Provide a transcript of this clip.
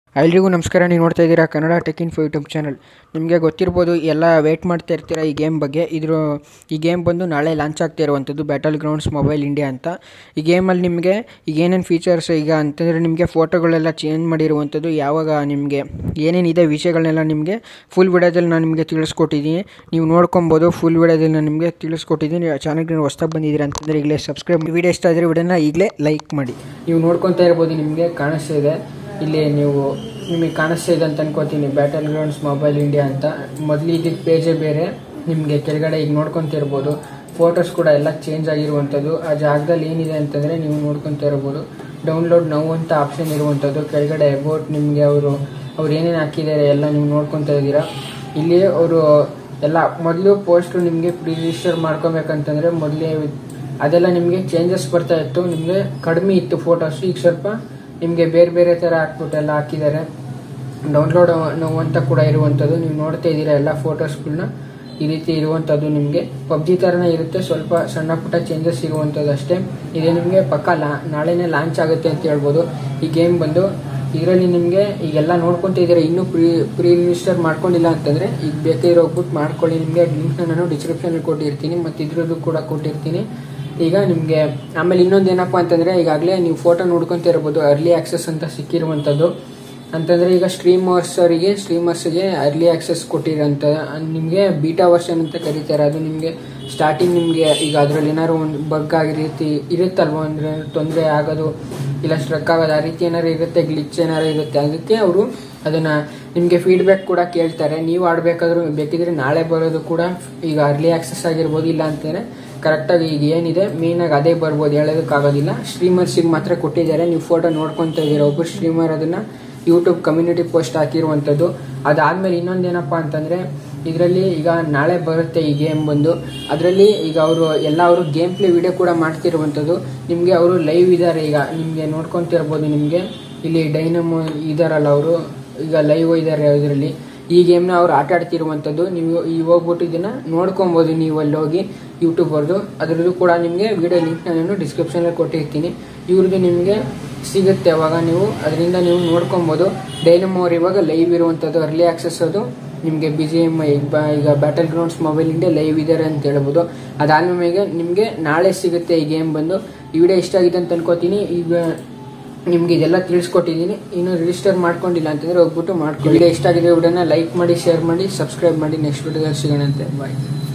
ಎಲ್ರಿಗೂ ನಮಸ್ಕಾರ ನೀವು ನೋಡ್ತಾ ಇದ್ದೀರಾ Kannada tech info YouTube channel ನಿಮಗೆ ಗೊತ್ತಿರ್ಬೋದು ಎಲ್ಲ ವೇಟ್ ಮಾಡ್ತಾ ಇರ್ತೀರಾ ಈ ಗೇಮ್ ಬಗ್ಗೆ ಇದ್ರ ಈ ಗೇಮ್ ಬಂದು ನಾಳೆ ಲಾಂಚ್ ಆಗ್ತಾ ಇರುವಂಥದ್ದು ಬ್ಯಾಟಲ್ ಗ್ರೌಂಡ್ಸ್ ಮೊಬೈಲ್ ಇಂಡಿಯಾ ಅಂತ ಈ ಗೇಮಲ್ಲಿ ನಿಮಗೆ ಈಗ ಏನೇನು ಫೀಚರ್ಸ್ ಈಗ ಅಂತಂದರೆ ನಿಮಗೆ ಫೋಟೋಗಳೆಲ್ಲ ಚೇಂಜ್ ಮಾಡಿರುವಂಥದ್ದು ಯಾವಾಗ ನಿಮಗೆ ಏನೇನಿದೆ ವಿಷಯಗಳನ್ನೆಲ್ಲ ನಿಮಗೆ ಫುಲ್ ವಿಡಿಯೋದಲ್ಲಿ ನಾನು ನಿಮಗೆ ತಿಳಿಸ್ಕೊಟ್ಟಿದ್ದೀನಿ ನೀವು ನೋಡ್ಕೊಬೋದು ಫುಲ್ ವಿಡಿಯೋದಲ್ಲಿ ನಾನು ನಿಮಗೆ ತಿಳಿಸ್ಕೊಟ್ಟಿದ್ದೀನಿ ಚಾನಲ್ಗೆ ನೀವು ಹೊಸ್ದಾಗಿ ಬಂದಿದ್ದೀರಾ ಅಂತಂದರೆ ಈಗಲೇ ಸಬ್ಸ್ಕ್ರೈಬ್ ವಿಡಿಯೋ ಇಷ್ಟ ಆದರೆ ವಿಡಿಯೋನ ಈಗಲೇ ಲೈಕ್ ಮಾಡಿ ನೀವು ನೋಡ್ಕೊತಾ ಇರ್ಬೋದು ನಿಮಗೆ ಕಾಣಿಸ್ತಾ ಇದೆ ಇಲ್ಲಿ ನೀವು ನಿಮಗೆ ಕಾಣಿಸ್ತಾ ಇದೆ ಅಂತ ಅನ್ಕೋತೀನಿ ಬ್ಯಾಟಲ್ ಗ್ರೌಂಡ್ಸ್ ಮೊಬೈಲ್ ಇಂಡಿಯಾ ಅಂತ ಮೊದಲು ಇದ್ದಿದ್ದ ಪೇಜೇ ಬೇರೆ ನಿಮಗೆ ಕೆಳಗಡೆ ಈಗ ನೋಡ್ಕೊತಾ ಇರ್ಬೋದು ಫೋಟೋಸ್ ಕೂಡ ಎಲ್ಲ ಚೇಂಜ್ ಆಗಿರುವಂಥದ್ದು ಆ ಜಾಗದಲ್ಲಿ ಏನಿದೆ ಅಂತಂದರೆ ನೀವು ನೋಡ್ಕೊತಾ ಇರ್ಬೋದು ಡೌನ್ಲೋಡ್ ನೌ ಅಂತ ಆಪ್ಷನ್ ಇರುವಂಥದ್ದು ಕೆಳಗಡೆ ಅಬೌಟ್ ನಿಮಗೆ ಅವರು ಅವ್ರು ಏನೇನು ಹಾಕಿದ್ದಾರೆ ಎಲ್ಲ ನೀವು ನೋಡ್ಕೊತಾ ಇದ್ದೀರಾ ಇಲ್ಲಿ ಅವರು ಎಲ್ಲ ಮೊದಲು ಪೋಸ್ಟ್ ನಿಮಗೆ ಪ್ರೀ ರಿಜಿಸ್ಟರ್ ಮಾಡ್ಕೊಬೇಕಂತಂದರೆ ಮೊದಲೇ ಅದೆಲ್ಲ ನಿಮಗೆ ಚೇಂಜಸ್ ಬರ್ತಾ ಇತ್ತು ನಿಮಗೆ ಕಡಿಮೆ ಇತ್ತು ಫೋಟೋಸ್ ಈಗ ಸ್ವಲ್ಪ ನಿಮಗೆ ಬೇರೆ ಬೇರೆ ಥರ ಹಾಕ್ಬಿಟ್ಟೆಲ್ಲ ಹಾಕಿದ್ದಾರೆ ಡೌನ್ಲೋಡ್ ನೋವು ಅಂತ ಕೂಡ ಇರುವಂಥದ್ದು ನೀವು ನೋಡ್ತಾ ಇದ್ದೀರಾ ಎಲ್ಲ ಫೋಟೋಸ್ಗಳನ್ನ ಈ ರೀತಿ ಇರುವಂಥದ್ದು ನಿಮಗೆ ಪಬ್ಜಿ ಥರನೇ ಇರುತ್ತೆ ಸ್ವಲ್ಪ ಸಣ್ಣ ಪುಟ್ಟ ಚೇಂಜಸ್ ಇರುವಂಥದ್ದು ಅಷ್ಟೇ ಇದು ನಿಮಗೆ ಪಕ್ಕ ಲಾ ನಾಳೆನೇ ಲಾಂಚ್ ಆಗುತ್ತೆ ಅಂತ ಹೇಳ್ಬೋದು ಈ ಗೇಮ್ ಬಂದು ಇದರಲ್ಲಿ ನಿಮಗೆ ಈಗೆಲ್ಲ ನೋಡ್ಕೊತ ಇದ್ದೀರಾ ಇನ್ನೂ ಪ್ರೀ ಪ್ರೀ ರಿಜಿಸ್ಟರ್ ಮಾಡ್ಕೊಂಡಿಲ್ಲ ಅಂತಂದರೆ ಈಗ ಬೇಕಾಗಿರೋ ಹೋಗ್ಬಿಟ್ಟು ಮಾಡ್ಕೊಳ್ಳಿ ನಿಮಗೆ ಲಿಂಕ್ನ ನಾನು ಡಿಸ್ಕ್ರಿಪ್ಷನಲ್ಲಿ ಕೊಟ್ಟಿರ್ತೀನಿ ಮತ್ತು ಇದ್ರದ್ದು ಕೂಡ ಕೊಟ್ಟಿರ್ತೀನಿ ಈಗ ನಿಮಗೆ ಆಮೇಲೆ ಇನ್ನೊಂದು ಏನಪ್ಪ ಅಂತಂದರೆ ಈಗಾಗಲೇ ನೀವು ಫೋಟೋ ನೋಡ್ಕೊತ ಇರ್ಬೋದು ಅರ್ಲಿ ಆಕ್ಸೆಸ್ ಅಂತ ಸಿಕ್ಕಿರುವಂಥದ್ದು ಅಂತಂದರೆ ಈಗ ಸ್ಟ್ರೀಮರ್ಸರಿಗೆ ಸ್ಟ್ರೀಮರ್ಸ್ಗೆ ಅರ್ಲಿ ಆಕ್ಸೆಸ್ ಕೊಟ್ಟಿರೋಂಥ ನಿಮಗೆ ಬೀಟಾ ವರ್ಷನ್ ಅಂತ ಕರೀತಾರೆ ಅದು ನಿಮಗೆ ಸ್ಟಾರ್ಟಿಂಗ್ ನಿಮಗೆ ಈಗ ಅದರಲ್ಲಿ ಏನಾದ್ರು ಒಂದು ಬಗ್ ಆಗಿ ರೀತಿ ಇರುತ್ತಲ್ವ ಅಂದರೆ ತೊಂದರೆ ಆಗೋದು ಇಲ್ಲ ಸ್ಟ್ರಕ್ ಆಗೋದು ಆ ರೀತಿ ಏನಾರು ಇರುತ್ತೆ ಗ್ಲಿಚ್ ಏನಾರು ಇರುತ್ತೆ ಅದಕ್ಕೆ ಅವರು ಅದನ್ನು ನಿಮಗೆ ಫೀಡ್ಬ್ಯಾಕ್ ಕೂಡ ಕೇಳ್ತಾರೆ ನೀವು ಆಡಬೇಕಾದ್ರೂ ಬೇಕಿದ್ರೆ ನಾಳೆ ಬರೋದು ಕೂಡ ಈಗ ಅರ್ಲಿ ಆಕ್ಸೆಸ್ ಆಗಿರ್ಬೋದು ಇಲ್ಲ ಅಂತಂದರೆ ಕರೆಕ್ಟಾಗಿ ಈಗ ಏನಿದೆ ಮೇಯ್ನಾಗಿ ಅದೇ ಬರ್ಬೋದು ಹೇಳೋದಕ್ಕಾಗೋದಿಲ್ಲ ಸ್ಟ್ರೀಮರ್ಸಿಗೆ ಮಾತ್ರ ಕೊಟ್ಟಿದ್ದಾರೆ ನೀವು ಫೋಟೋ ನೋಡ್ಕೊತಾ ಇದ್ದೀರಾ ಒಬ್ಬರು ಸ್ಟ್ರೀಮರ್ ಅದನ್ನು ಯೂಟ್ಯೂಬ್ ಕಮ್ಯುನಿಟಿ ಪೋಸ್ಟ್ ಹಾಕಿರುವಂಥದ್ದು ಅದಾದಮೇಲೆ ಇನ್ನೊಂದೇನಪ್ಪ ಅಂತಂದರೆ ಇದರಲ್ಲಿ ಈಗ ನಾಳೆ ಬರುತ್ತೆ ಈ ಗೇಮ್ ಬಂದು ಅದರಲ್ಲಿ ಈಗ ಅವರು ಎಲ್ಲ ಅವರು ಗೇಮ್ ಪ್ಲೇ ವಿಡಿಯೋ ಕೂಡ ಮಾಡ್ತಿರುವಂಥದ್ದು ನಿಮಗೆ ಅವರು ಲೈವ್ ಇದ್ದಾರೆ ಈಗ ನಿಮಗೆ ನೋಡ್ಕೊತಿರ್ಬೋದು ನಿಮಗೆ ಇಲ್ಲಿ ಡೈನಮೋ ಇದಾರಲ್ಲ ಅವರು ಈಗ ಲೈವ್ ಇದ್ದಾರೆ ಇದರಲ್ಲಿ ಈ ಗೇಮ್ನ ಅವ್ರು ಆಟ ಆಡ್ತಿರುವಂಥದ್ದು ನೀವು ಈಗ ಹೋಗ್ಬಿಟ್ಟು ಇದನ್ನು ನೋಡ್ಕೊಬೋದು ನೀವು ಅಲ್ಲಿ ಹೋಗಿ ಯೂಟ್ಯೂಬರ್ದು ಅದರದ್ದು ಕೂಡ ನಿಮಗೆ ವಿಡಿಯೋ ಲಿಂಕ್ನ ನಾನು ಡಿಸ್ಕ್ರಿಪ್ಷನಲ್ಲಿ ಕೊಟ್ಟಿರ್ತೀನಿ ಇವ್ರದ್ದು ನಿಮಗೆ ಸಿಗುತ್ತೆ ಅವಾಗ ನೀವು ಅದರಿಂದ ನೀವು ನೋಡ್ಕೊಬೋದು ಡೈನಮೋ ಅವ್ರು ಇವಾಗ ಲೈವ್ ಇರುವಂಥದ್ದು ಅರ್ಲಿ ಆಕ್ಸೆಸ್ ಅದು ನಿಮಗೆ ಬಿ ಜಿ ಎಮ್ ಈಗ battlegrounds mobile India live ಇದ್ದಾರೆ ಅಂತ ಹೇಳ್ಬೋದು ಅದಾದ್ಮೇಲೆ ನಿಮಗೆ ನಾಳೆ ಸಿಗುತ್ತೆ ಈ ಗೇಮ್ ಬಂದು ಈ ವಿಡಿಯೋ ಇಷ್ಟ ಆಗಿದೆ ಅಂತ ಅನ್ಕೋತೀನಿ ಈಗ ನಿಮ್ಗೆ ಇದೆಲ್ಲ ತಿಳಿಸ್ಕೊಟ್ಟಿದ್ದೀನಿ ಇನ್ನು ರಿಜಿಸ್ಟರ್ ಮಾಡ್ಕೊಂಡಿಲ್ಲ ಅಂತಂದ್ರೆ ಹೋಗ್ಬಿಟ್ಟು ಮಾಡ್ಕೊಳ್ಳಿ ವಿಡಿಯೋ ಇಷ್ಟ ಆಗಿದೆ ವಿಡಿಯೋನ ಲೈಕ್ ಮಾಡಿ ಶೇರ್ ಮಾಡಿ ಸಬ್ಸ್ಕ್ರೈಬ್ ಮಾಡಿ ನೆಕ್ಸ್ಟ್ ವಿಡಿಯೋದಲ್ಲಿ ಸಿಗೋಣಂತೆ ಬಾಯ್